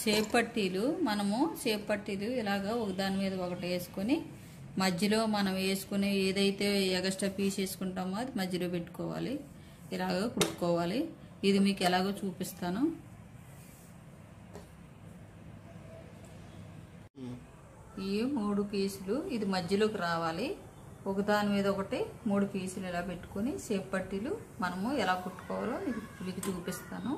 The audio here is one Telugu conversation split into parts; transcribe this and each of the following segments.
షేప్ పట్టీలు మనము షేప్ పట్టీలు ఇలాగ ఒక దాని మీద ఒకటి వేసుకొని మధ్యలో మనం వేసుకునే ఏదైతే ఎగస్ట్రా పీస్ వేసుకుంటామో అది మధ్యలో పెట్టుకోవాలి ఇలాగ కుట్టుకోవాలి ఇది మీకు ఎలాగో చూపిస్తాను ఈ మూడు పీసులు ఇది మధ్యలోకి రావాలి ఒక దాని మీద ఒకటి మూడు పీసులు ఇలా పెట్టుకొని షేప్ పట్టీలు మనము ఎలా కుట్టుకోవాలో ఇది మీకు చూపిస్తాను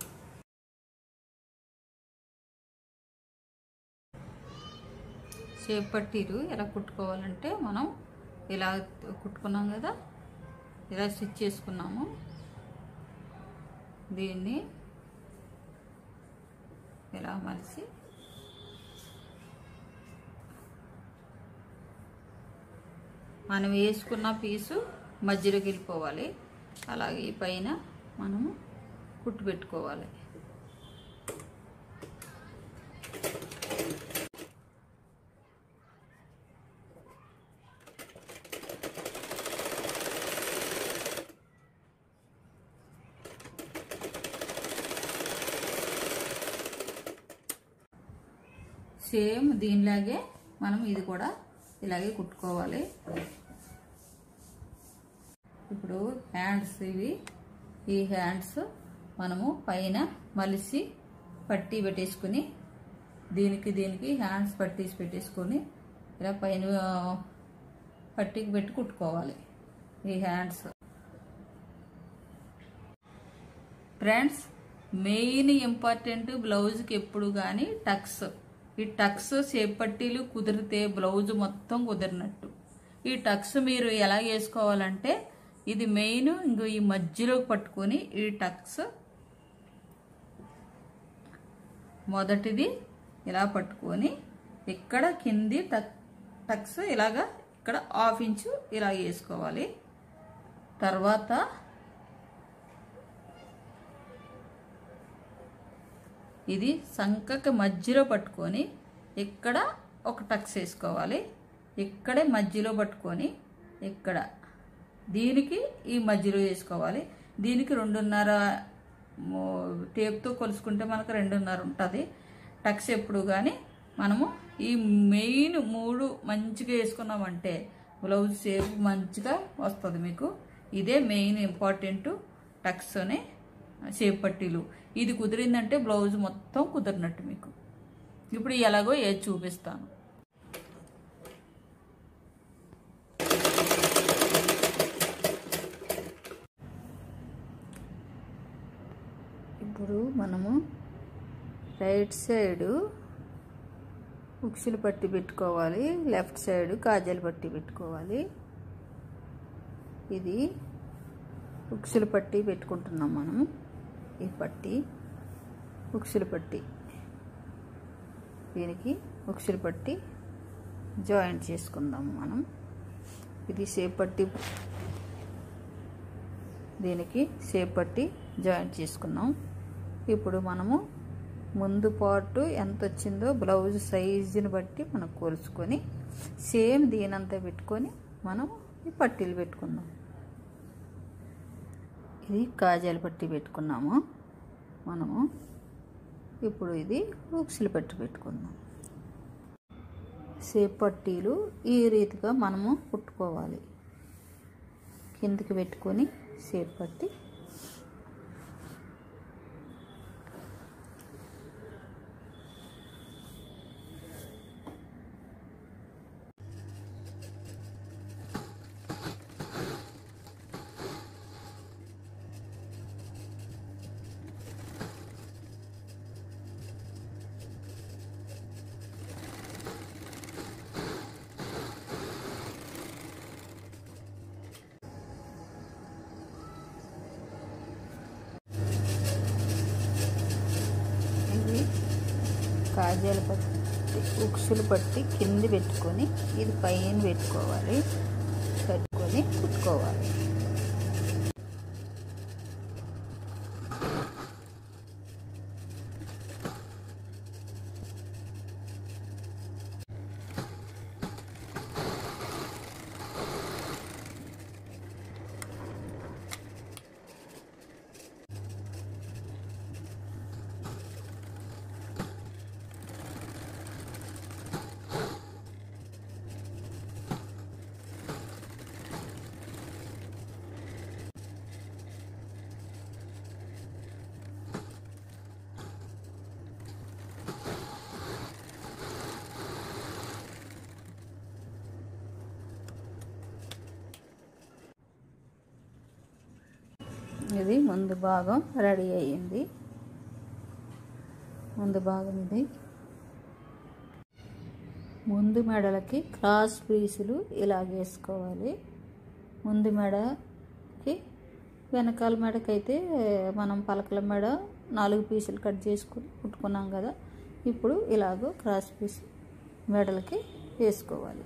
షేప్ పట్టీలు ఎలా కుట్టుకోవాలంటే మనం ఇలా కుట్టుకున్నాం కదా ఇలా స్టిచ్ చేసుకున్నాము దీన్ని ఇలా మలిసి మనం వేసుకున్న పీసు మధ్యలోకి వెళ్ళిపోవాలి అలాగే ఈ పైన మనము కుట్టు పెట్టుకోవాలి సేమ్ దీనిలాగే మనం ఇది కూడా ఇలాగే కుట్టుకోవాలి ఇప్పుడు హ్యాండ్స్ ఇవి ఈ హ్యాండ్స్ మనము పైన మలిసి పట్టీ పెట్టేసుకుని దీనికి దీనికి హ్యాండ్స్ పట్టీసి పెట్టేసుకొని ఇలా పైన పట్టీకి పెట్టి కుట్టుకోవాలి ఈ హ్యాండ్స్ ఫ్రెండ్స్ మెయిన్ ఇంపార్టెంట్ బ్లౌజ్కి ఎప్పుడు కానీ టక్స్ ఈ టక్స్ షేప్ పట్టీలు కుదిరితే బ్లౌజ్ మొత్తం కుదిరినట్టు ఈ టక్స్ మీరు ఎలా వేసుకోవాలంటే ఇది మెయిన్ ఇంకో ఈ మధ్యలోకి పట్టుకొని ఈ టక్స్ మొదటిది ఇలా పట్టుకొని ఇక్కడ కింది టక్ టక్స్ ఇలాగా ఇక్కడ హాఫ్ ఇంచు ఇలా వేసుకోవాలి తర్వాత ఇది సంకకి మధ్యలో పట్టుకొని ఇక్కడ ఒక టక్స్ వేసుకోవాలి ఇక్కడే మధ్యలో పట్టుకొని ఇక్కడ దీనికి ఈ మధ్యలో వేసుకోవాలి దీనికి రెండున్నర మో- టేప్తో కొలుసుకుంటే మనకు రెండున్నర ఉంటుంది టక్స్ ఎప్పుడు కానీ మనము ఈ మెయిన్ మూడు మంచిగా వేసుకున్నామంటే బ్లౌజ్ షేప్ మంచిగా వస్తుంది మీకు ఇదే మెయిన్ ఇంపార్టెంట్ టక్స్ అనే షేప్ పట్టీలు ఇది కుదిరిందంటే బ్లౌజ్ మొత్తం కుదిరినట్టు మీకు ఇప్పుడు ఎలాగో ఏది చూపిస్తాను ఇప్పుడు మనము రైట్ సైడు ఉక్సులు పట్టి పెట్టుకోవాలి లెఫ్ట్ సైడ్ కాజాలు పట్టి పెట్టుకోవాలి ఇది ఉక్సులు పట్టి పెట్టుకుంటున్నాం మనం ఈ పట్టి ఉక్సులు పట్టి దీనికి ఉక్సులు పట్టి జాయింట్ చేసుకుందాం మనం ఇది సేప్ పట్టి దీనికి సేప్ పట్టి జాయింట్ చేసుకున్నాం ఇప్పుడు మనము ముందు పార్ట్ ఎంత వచ్చిందో బ్లౌజ్ సైజుని బట్టి మనం కొలుచుకొని సేమ్ దీనంతా పెట్టుకొని మనం ఈ పట్టీలు పెట్టుకుందాం ఇది కాజాలు పట్టి పెట్టుకున్నాము మనము ఇప్పుడు ఇది ఉక్సులు పట్టి పెట్టుకుందాం సేప్ పట్టీలు ఈ రీతిగా మనము కుట్టుకోవాలి కిందికి పెట్టుకొని సేప్ పట్టి ఇవి కాజాలు పట్టి ఉక్సులు పట్టి కింద పెట్టుకొని ఇది పైన పెట్టుకోవాలి పెట్టుకొని కుట్టుకోవాలి ఇది ముందు భాగం రెడీ అయ్యింది ముందు భాగం ఇది ముందు మెడలకి క్రాస్ పీసులు ఇలా వేసుకోవాలి ముందు మెడకి వెనకాల మెడకైతే మనం పలకల మెడ నాలుగు పీసులు కట్ చేసుకుని కుట్టుకున్నాం కదా ఇప్పుడు ఇలాగో క్రాస్ పీస్ మెడలకి వేసుకోవాలి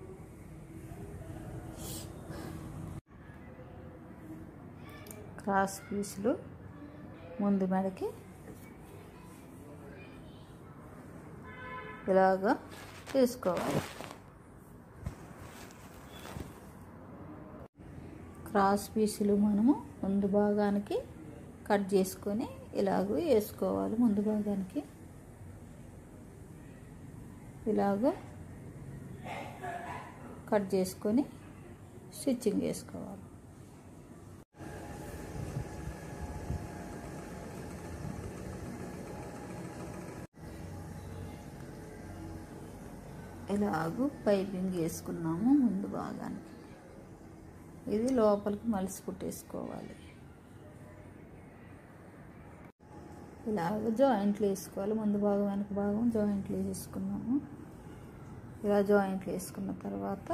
క్రాస్ పీసులు ముందు మెడకి ఇలాగా వేసుకోవాలి క్రాస్ పీసులు మనము ముందు భాగానికి కట్ చేసుకొని ఇలాగ వేసుకోవాలి ముందు భాగానికి ఇలాగ కట్ చేసుకొని స్టిచ్చింగ్ వేసుకోవాలి ఇలాగూ పైపింగ్ వేసుకున్నాము ముందు భాగానికి ఇది లోపలికి మలిసి కుట్టేసుకోవాలి ఇలాగ జాయింట్లు వేసుకోవాలి ముందు భాగం వెనక భాగం జాయింట్లు వేసుకున్నాము ఇలా జాయింట్లు వేసుకున్న తర్వాత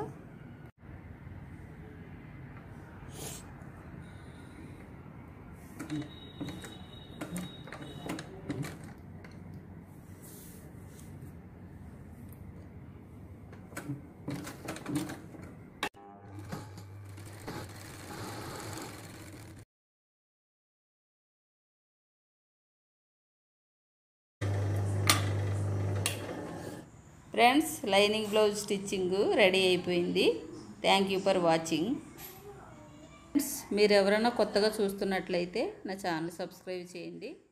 friends lining blouse stitching ready అయిపోయింది thank you for watching friends మీరు ఎవరైనా కొత్తగా చూస్తున్నట్లయితే నా ఛానల్ సబ్స్క్రైబ్ చేయండి